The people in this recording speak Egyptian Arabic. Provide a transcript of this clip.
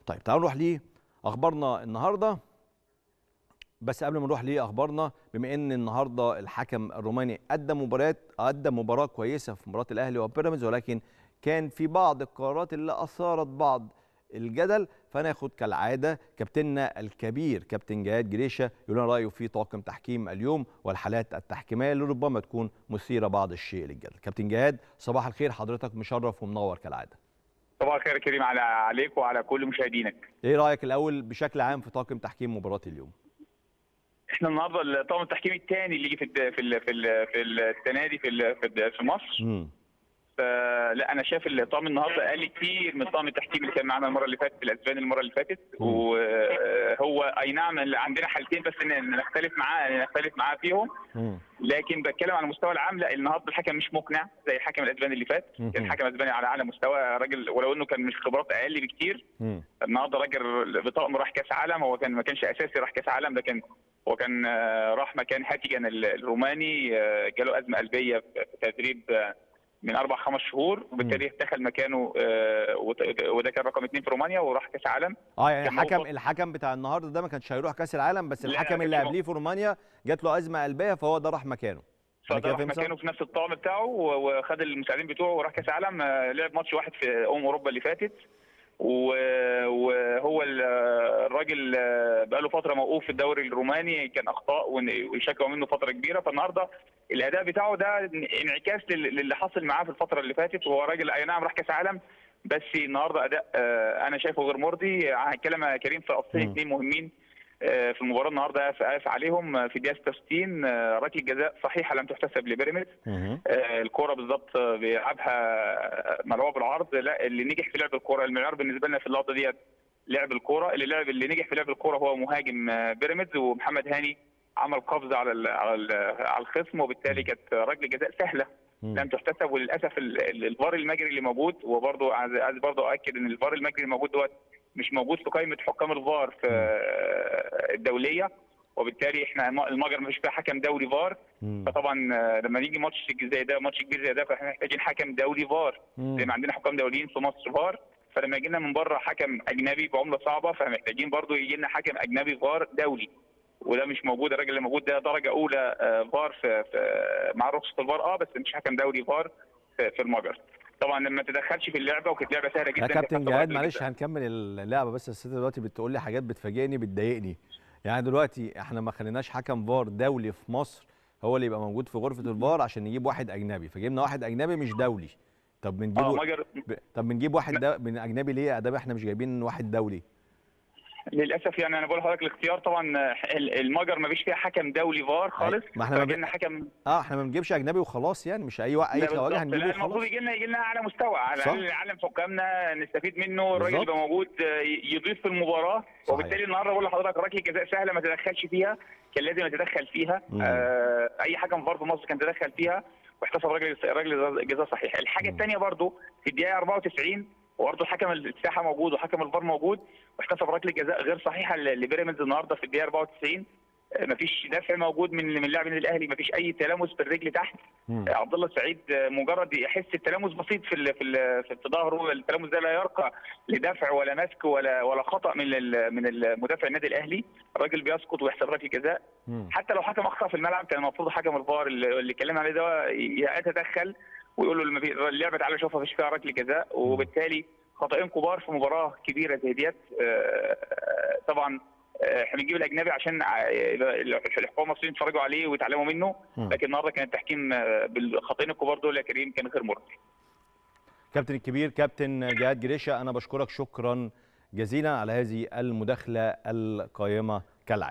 طيب تعالوا نروح ليه اخبارنا النهارده بس قبل ما نروح ليه اخبارنا بما ان النهارده الحكم الروماني ادى مباراه ادى مباراه كويسه في مباراه الاهلي وبيراميدز ولكن كان في بعض القرارات اللي اثارت بعض الجدل فناخد كالعاده كابتننا الكبير كابتن جهاد جريشه يقول لنا رايه في طاقم تحكيم اليوم والحالات التحكيميه اللي ربما تكون مثيره بعض الشيء للجدل كابتن جهاد صباح الخير حضرتك مشرف ومنور كالعاده صباح الخير يا كريم على عليك وعلى كل مشاهدينك ايه رايك الاول بشكل عام في طاقم تحكيم مباراه اليوم احنا النهارده الطاقم التحكيمي الثاني اللي يجي في الد- في ال- في ال- في السنه دي في ال- في الد- في مصر امم فلا انا شايف الطاقم النهارده اقل كتير من الطاقم التحكيمي اللي كان معانا المره اللي فاتت الاسباني المره اللي فاتت مم. وهو اي نعم اللي عندنا حالتين بس ن- نختلف معاه نختلف معاه فيهم امم لكن بتكلم على المستوى العام لا النهارده الحكم مش مقنع زي الحكم الاسباني اللي فات مهم. كان الحكم الاسباني على اعلى مستوى راجل ولو انه كان مش خبرات اقل بكتير امم النهارده راجل بطاقم راح كاس عالم هو كان ما كانش اساسي راح كاس عالم لكن هو كان آه، راح مكان هاتيجان ال- الروماني آه، جاله ازمه قلبيه في في تدريب آه، من اربع خمس شهور وبالتالي دخل مكانه آه، وت- وده كان رقم اثنين في رومانيا وراح كاس عالم اه يعني كان الحكم موقف- الحكم بتاع النهارده ده ما كانش هيروح كاس العالم بس لا، الحكم ما اللي كانش قبليه في رومانيا جات له ازمه قلبيه فهو ده راح مكانه أنا كده فراح فهمت صح؟ مكانه في نفس الطقم بتاعه و- وخد المساعدين بتوعه وراح كاس عالم آه، لعب ماتش واحد في امم اوروبا اللي فاتت و- وهو ال- الراجل آه، بقاله فتره موقوف في الدوري الروماني كان اخطاء ون- ويشجعوا منه فتره كبيره فالنهارده الاداء بتاعه ده انعكاس لل- للي حصل معاه في الفتره اللي فاتت وهو راجل اي نعم راح كاس عالم بس النهارده اداء آه، انا شايفه غير مرضي هنتكلم يا كريم في قصتين مم. اثنين مهمين آه، في المباراه النهارده آسف آسف عليهم آه، في الدقيقه 66 آه، ركله جزاء صحيحه لم تحتسب لبيراميدز مهم. آه، الكوره بالظبط آه، بيلعبها ملعوب بالعرض لا اللي نجح في لعب الكوره المعيار بالنسبه لنا في اللقطه ديت لعب الكوره اللي لعب اللي نجح في لعب الكوره هو مهاجم آه، بيراميدز ومحمد هاني عمل قفزه على ال على ال على الخصم وبالتالي كانت ركله جزاء سهله مم. لم تحتسب وللاسف ال- ال- الفار المجري اللي موجود وبرضه عايز عايز برضه اؤكد ان الفار المجري اللي موجود دوت مش موجود في قائمه حكام الفار في آه، الدوليه وبالتالي احنا الم- المجر مفيش فيها حكم دولي فار مم. فطبعا آه، لما نيجي ماتش زي ده ماتش كبير زي ده فاحنا محتاجين حكم دولي فار مم. زي ما عندنا حكام دوليين في مصر فار فلما يجي لنا من بره حكم اجنبي بعمله صعبه فمحتاجين برضو يجي لنا حكم اجنبي فار دولي وده مش موجود الراجل اللي موجود ده درجه اولى آه، فار في, في مع رخصه الفار اه بس مش حكم دولي فار في, في المجر طبعا لما تدخلش في اللعبه وكانت لعبه سهله جدا يا كابتن تحسب جهاد ركلة معلش جزاء. هنكمل اللعبه بس الست دلوقتي بتقول لي حاجات بتفاجئني بتضايقني يعني دلوقتي احنا ما خليناش حكم فار دولي في مصر هو اللي يبقى موجود في غرفه الفار عشان نجيب واحد اجنبي فجبنا واحد اجنبي مش دولي طب اه بنجيبه مجر ب... طب بنجيب واحد ده من اجنبي ليه ادام احنا مش جايبين واحد دولي للاسف يعني انا بقول لحضرتك الاختيار طبعا آه، المجر ما فيش فيها حكم دولي فار خالص ما احنا ما بن- فجبنا حكم اه احنا ما بنجيبش اجنبي وخلاص يعني مش اي وا... اي لا خواجه بالظبط. هنجيبه لا المفروض وخلاص يجي لنا يجي لنا اعلى مستوى على صح. الاقل يعلم حكامنا نستفيد منه الراجل بالظبط. يبقى موجود آه، يضيف في المباراه صحيح. وبالتالي النهارده بقول لحضرتك ركله جزاء سهله ما تدخلش فيها كان لازم يتدخل فيها مم. آه اي حكم فار في مصر كان تدخل فيها واحتسب راجل راجل جزاء صحيح الحاجه مم. الثانيه برضو في الدقيقه 94 وبرضه حكم الساحه موجود وحكم الفار موجود واحتسب ركله جزاء غير صحيحه ل- لبيراميدز النهارده في الدقيقه 94 آه، مفيش دافع موجود من من لاعب النادي الاهلي مفيش اي تلامس بالرجل تحت مم. عبد الله السعيد مجرد يحس التلامس بسيط في ال في ال في في ظهره التلامس ده لا يرقى لدفع ولا مسك ولا ولا خطا من ال من المدافع النادي الاهلي الراجل بيسقط ويحسب ركله جزاء مم. حتى لو حكم اخطا في الملعب كان المفروض حكم الفار اللي اللي اتكلمنا عليه ده يتدخل ويقول له لما في- اللعبه تعالى شوفها مفيش فيها ركله جزاء وبالتالي خطأين كبار في مباراه كبيره زي ديت آه، طبعا آه، احنا بنجيب الاجنبي عشان ع- الحكام المصريين يتفرجوا عليه ويتعلموا منه مم. لكن النهارده كان التحكيم آه، بالخطأين الكبار دول يا كريم كان غير مرضي كابتن الكبير كابتن جهاد جريشه انا بشكرك شكرا جزيلا على هذه المداخله القائمه كالعاده